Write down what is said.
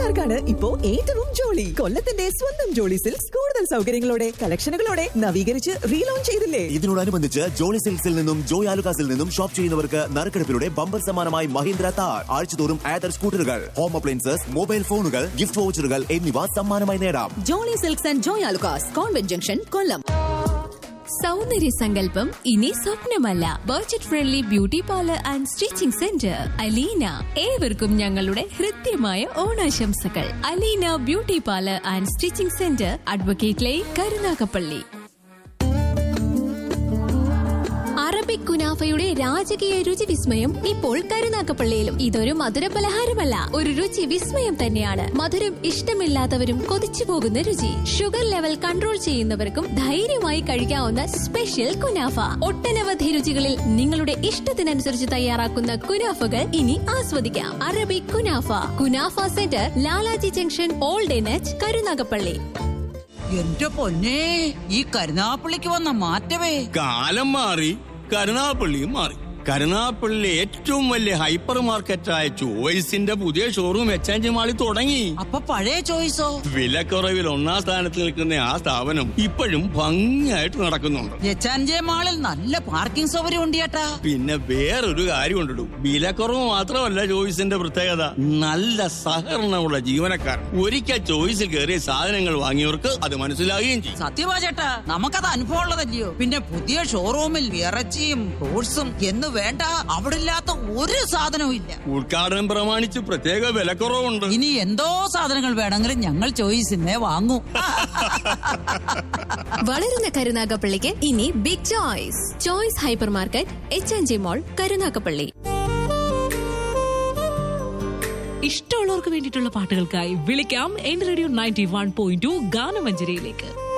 കൊല്ലംകാർക്കാണ് ഇപ്പോ ഏറ്റവും ജോളി കൊല്ലത്തിന്റെ സ്വന്തം ജോളി സിൽക്സ് കൂടുതൽ സൗകര്യങ്ങളോടെ കളക്ഷനുകളോടെ നവീകരിച്ച് റീലോഞ്ച് ചെയ്തില്ലേ ഇതിനോടനുബന്ധിച്ച് ജോളി സിൽക്സിൽ നിന്നും ജോയ് ആലുക്കാസിൽ നിന്നും ഷോപ്പ് ചെയ്യുന്നവർക്ക് നറുക്കെടുപ്പിലൂടെ ബമ്പർ സമ്മാനമായി മഹീന്ദ്ര താർ ആഴ്ചതോറും ആദർ സ്കൂട്ടറുകൾ ഹോം അപ്ലയൻസസ് മൊബൈൽ ഫോണുകൾ ഗിഫ്റ്റ് വൗച്ചറുകൾ എന്നിവ സമ്മാനമായി നേടാം Jolly silks and Joy Alukkas convent junction Kollam സൗന്ദര്യ സങ്കല്പം ഇനി സ്വപ്നമല്ല budget friendly beauty parlour and stitching centre Aleena ഏവർക്കും ഞങ്ങളുടെ ഹൃദ്യമായ ഓണാശംസകൾ Aleena beauty parlour and stitching centre advocate lane Karunagappally Arabic കുനാഫയുടെ രാജകീയ രുചി വിസ്മയം ഇപ്പോൾ കരുനാക്കപ്പള്ളിയിലും ഇതൊരു മധുര പലഹാരമല്ല ഒരു രുചി വിസ്മയം തന്നെയാണ് മധുരം ഇഷ്ടമില്ലാത്തവരും കൊതിച്ചു പോകുന്ന രുചി ഷുഗർ ലെവൽ കൺട്രോൾ ചെയ്യുന്നവർക്കും ധൈര്യമായി കഴിക്കാവുന്ന സ്പെഷ്യൽ കുനാഫ ഒട്ടനവധി രുചികളിൽ നിങ്ങളുടെ ഇഷ്ടത്തിനനുസരിച്ച് തയ്യാറാക്കുന്ന കുനാഫകൾ ഇനി ആസ്വദിക്കാം Arabic kunafa kunafa centre Lalaji junction old എനച്ച് കരുനാഗപ്പള്ളി എന്റെ പൊന്നെ ഈ കരുനാപ്പള്ളിക്ക് വന്ന മാറ്റമേ കാലം മാറി കരുനാപ്പള്ളിയും മാറി കരുനാപ്പള്ളിയിലെ ഏറ്റവും വലിയ ഹൈപ്പർ മാർക്കറ്റായ ചോയ്സിന്റെ പുതിയ ഷോറൂം എക്സ്ചേഞ്ച് മാളിൽ തുടങ്ങി അപ്പൊ പഴയ ചോയ്സോ വിലക്കുറവിൽ ഒന്നാം സ്ഥാനത്ത് നിൽക്കുന്ന ആ സ്ഥാപനം ഇപ്പോഴും ഭംഗിയായിട്ട് നടക്കുന്നുണ്ട് എച്ചാൻജെ മാളിൽ നല്ല പാർക്കിംഗ് സൗകര്യം ഉണ്ട് ചേട്ടാ പിന്നെ വേറൊരു കാര്യം ഉണ്ടിടും വിലക്കുറവ് മാത്രമല്ല ചോയ്സിന്റെ പ്രത്യേകത നല്ല സഹകരണമുള്ള ജീവനക്കാർ ഒരിക്കൽ ചോയ്സിൽ കയറിയ സാധനങ്ങൾ വാങ്ങിയവർക്ക് അത് മനസ്സിലാകുകയും ചെയ്യും സത്യമാ ചേട്ടാ നമുക്കത് അനുഭവം ഉള്ളതല്ലയോ പിന്നെ പുതിയ ഷോറൂമിൽ ഇറച്ചിയും ഫ്രൂട്ട്സും എന്ന് വേണ്ട അവിടെ ഇല്ലാത്ത ഒരു സാധനവും ഇല്ല ഉദ്ഘാടനം പ്രമാണിച്ച് പ്രത്യേക വിലക്കുറവുണ്ട് ഇനി എന്തോ സാധനങ്ങൾ വേണമെങ്കിലും ഞങ്ങൾ ചോയ്സിന്നെ വാങ്ങൂ വളരുന്ന കരുനാഗപ്പള്ളിക്ക് ഇനി big choice choice hypermarket H N G mall Karunagappally ഇഷ്ടമുള്ളവർക്ക് വേണ്ടിയിട്ടുള്ള പാട്ടുകൾക്കായി വിളിക്കാം എൻ radio ninety one point two ഗാനമഞ്ജരിയിലേക്ക്